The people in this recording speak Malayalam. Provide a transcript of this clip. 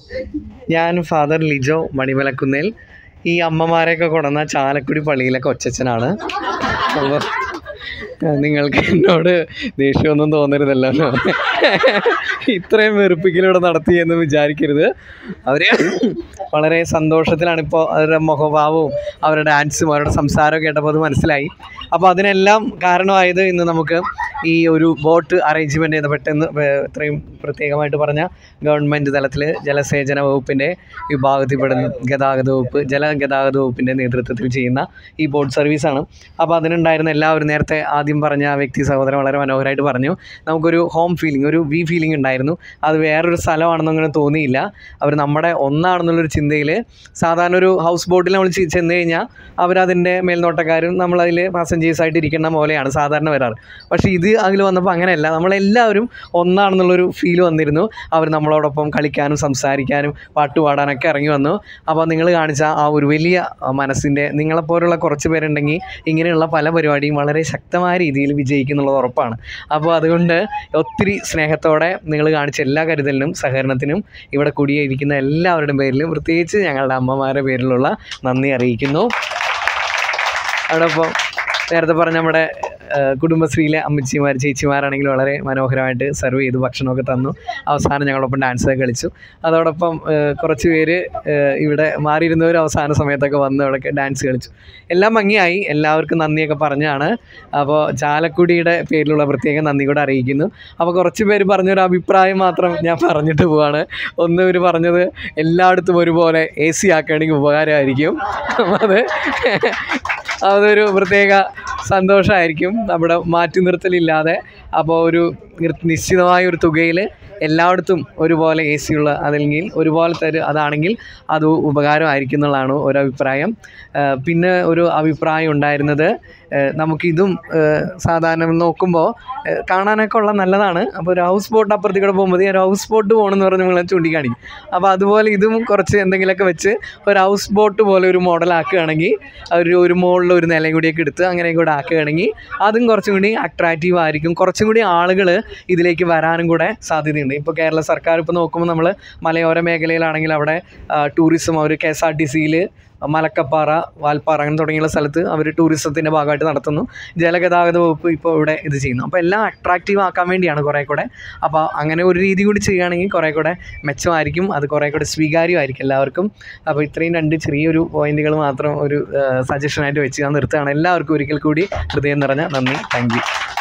ഞാൻ ഫാദർ ലിജോ മണിമലക്കുന്നേൽ ഈ അമ്മമാരെയൊക്കെ കൊണ്ടുവന്ന ചാലക്കുടി പള്ളിയിലെ കൊച്ചച്ഛനാണ് അപ്പോൾ നിങ്ങൾക്ക് എന്നോട് ദേഷ്യമൊന്നും തോന്നരുതല്ലോ ഇത്രയും വെറുപ്പിക്കലൂടെ നടത്തി എന്ന് വിചാരിക്കരുത് അവർ വളരെ സന്തോഷത്തിലാണ് ഇപ്പോൾ അവരുടെ മുഖഭാവവും അവരുടെ ഡാൻസും അവരുടെ സംസാരമൊക്കെ കേട്ടപ്പോൾ അത് മനസ്സിലായി അപ്പോൾ അതിനെല്ലാം കാരണമായത് ഇന്ന് നമുക്ക് ഈ ഒരു ബോട്ട് അറേഞ്ച്മെൻറ്റ് ചെയ്ത പെട്ടെന്ന് വേ- ഇത്രയും പ്രത്യേകമായിട്ട് പറഞ്ഞ ഗവൺമെൻറ് തലത്തിൽ ജലസേചന വകുപ്പിൻ്റെ വിഭാഗത്തിൽപ്പെടുന്ന ഗതാഗത വകുപ്പ് ജലഗതാഗത വകുപ്പിൻ്റെ നേതൃത്വത്തിൽ ചെയ്യുന്ന ഈ ബോട്ട് സർവീസാണ് അപ്പോൾ അതിനുണ്ടായിരുന്ന എല്ലാവരും നേരത്തെ ആദ്യം പറഞ്ഞ ആ വ്യക്തി സഹോദരൻ വളരെ മനോഹരമായിട്ട് പറഞ്ഞു നമുക്കൊരു ഹോം ഫീലിംഗ് ഒരു വി ഫീലിംഗ് ഉണ്ടായിരുന്നു അത് വേറൊരു സ്ഥലമാണെന്ന് അങ്ങനെ തോന്നിയില്ല അവർ നമ്മുടെ ഒന്നാണെന്നുള്ളൊരു ചിന്തയിൽ സാധാരണ ഒരു ഹൗസ് ബോട്ടിൽ നമ്മൾ ചെ- ചെന്ന് കഴിഞ്ഞാൽ അവരതിൻ്റെ മേൽനോട്ടക്കാരും നമ്മളതിൽ പാസഞ്ചേഴ്സായിട്ട് ഇരിക്കുന്ന പോലെയാണ് സാധാരണ വരാറ് പക്ഷേ ഇത് അതിൽ വന്നപ്പോൾ അങ്ങനെയല്ല നമ്മളെല്ലാവരും ഒന്നാണെന്നുള്ളൊരു ഫീൽ വന്നിരുന്നു അവർ നമ്മളോടൊപ്പം കളിക്കാനും സംസാരിക്കാനും പാട്ട് പാടാനൊക്കെ ഇറങ്ങി വന്നു അപ്പോൾ നിങ്ങൾ കാണിച്ച ആ ഒരു വലിയ മനസ്സിൻ്റെ നിങ്ങളെപ്പോലുള്ള കുറച്ച് പേരുണ്ടെങ്കിൽ ഇങ്ങനെയുള്ള പല പരിപാടിയും വളരെ ശക്തമായ രീതിയിൽ വിജയിക്കുന്നുള്ളത് ഉറപ്പാണ് അപ്പോൾ അതുകൊണ്ട് ഒത്തിരി സ്നേഹത്തോടെ നിങ്ങൾ കാണിച്ച എല്ലാ കരുതലിനും സഹകരണത്തിനും ഇവിടെ കൂടിയിരിക്കുന്ന എല്ലാവരുടെയും പേരിലും പ്രത്യേകിച്ച് ഞങ്ങളുടെ അമ്മമാരുടെ പേരിലുള്ള നന്ദി അറിയിക്കുന്നു അതോടൊപ്പം നേരത്തെ പറഞ്ഞ നമ്മുടെ ആ, കുടുംബശ്രീയിലെ അമ്മച്ചിമാർ ചേച്ചിമാരാണെങ്കിൽ വളരെ മനോഹരമായിട്ട് സെർവ് ചെയ്തു ഭക്ഷണമൊക്കെ തന്നു അവസാനം ഞങ്ങളൊപ്പം ഡാൻസ് ഒക്കെ കളിച്ചു അതോടൊപ്പം ആ, കുറച്ച് പേര് ആ, ഇവിടെ മാറിയിരുന്നവർ അവസാന സമയത്തൊക്കെ വന്ന് അവിടെയൊക്കെ ഡാൻസ് കളിച്ചു എല്ലാം ഭംഗിയായി എല്ലാവർക്കും നന്ദിയൊക്കെ പറഞ്ഞാണ് അപ്പോൾ ചാലക്കുടിയുടെ പേരിലുള്ള പ്രത്യേക നന്ദി കൂടെ അറിയിക്കുന്നു അപ്പോൾ കുറച്ച് പേര് പറഞ്ഞൊരു അഭിപ്രായം മാത്രം ഞാൻ പറഞ്ഞിട്ട് പോവാണ് ഒന്ന് ഇവർ പറഞ്ഞത് എല്ലായിടത്തും ഒരുപോലെ എ സി ആക്കുകയാണെങ്കിൽ ഉപകാരമായിരിക്കും അത് അതൊരു പ്രത്യേക സന്തോഷമായിരിക്കും നമ്മുടെ മാറ്റി നിർത്തലില്ലാതെ അപ്പോൾ ഒരു നിർ- നിശ്ചിതമായ ഒരു തുകയിൽ എല്ലായിടത്തും ഒരുപോലെ എ സി ഉള്ള അതല്ലെങ്കിൽ ഒരുപോലെ തരും അതാണെങ്കിൽ അത് ഉപകാരമായിരിക്കും എന്നുള്ളതാണ് ഒരു അഭിപ്രായം ആ, പിന്നെ ഒരു അഭിപ്രായം ഉണ്ടായിരുന്നത് ആ, നമുക്കിതും ആ, സാധാരണ നോക്കുമ്പോൾ ആ, കാണാനൊക്കെ ഉള്ള നല്ലതാണ് അപ്പോൾ ഒരു ഹൗസ് ബോട്ട് അപ്പുറത്തേക്ക് കൂടെ പോകുമ്പോൾ ഒരു ഹൗസ് ബോട്ട് പോകണമെന്ന് പറഞ്ഞ് നിങ്ങൾ ചൂണ്ടിക്കാണിക്കും അപ്പോൾ അതുപോലെ ഇതും കുറച്ച് എന്തെങ്കിലുമൊക്കെ വെച്ച് ഒരു ഹൗസ് ബോട്ട് പോലെ ഒരു മോഡൽ ആക്കുകയാണെങ്കിൽ ഒരു ഒരു മുകളിൽ ഒരു നിലയും കൂടിയൊക്കെ എടുത്ത് അങ്ങനെ കൂടെ ആക്കുകയാണെങ്കിൽ അതും കുറച്ചും കൂടി അട്രാക്റ്റീവ് ആയിരിക്കും കുറച്ചും കൂടി ആളുകൾ ഇതിലേക്ക് വരാനും കൂടെ സാധ്യതയുണ്ട് ഇപ്പോൾ കേരള സർക്കാർ ഇപ്പോൾ നോക്കുമ്പോൾ നമ്മൾ മലയോര മേഖലയിലാണെങ്കിൽ അവിടെ ടൂറിസം അവർ കെ എസ് ആർ ടി സിയിൽ മലക്കപ്പാറ വാൽപ്പാറ അങ്ങനെ തുടങ്ങിയുള്ള സ്ഥലത്ത് അവർ ടൂറിസത്തിൻ്റെ ഭാഗമായിട്ട് നടത്തുന്നു ജലഗതാഗത വകുപ്പ് ഇപ്പോൾ ഇവിടെ ഇത് ചെയ്യുന്നു അപ്പോൾ എല്ലാം അട്രാക്റ്റീവ് ആക്കാൻ വേണ്ടിയാണ് കുറേ കൂടെ അപ്പോൾ അങ്ങനെ ഒരു രീതി കൂടി ചെയ്യുകയാണെങ്കിൽ കുറേ കൂടെ മെച്ചമായിരിക്കും അത് കുറേ കൂടെ സ്വീകാര്യമായിരിക്കും എല്ലാവർക്കും അപ്പോൾ ഇത്രയും രണ്ട് ചെറിയൊരു പോയിന്റുകൾ മാത്രം ഒരു സജഷനായിട്ട് വെച്ച് ഞാൻ നിർത്തുകയാണ് എല്ലാവർക്കും ഒരിക്കൽ കൂടി ഹൃദയം നിറഞ്ഞ നന്ദി താങ്ക് യു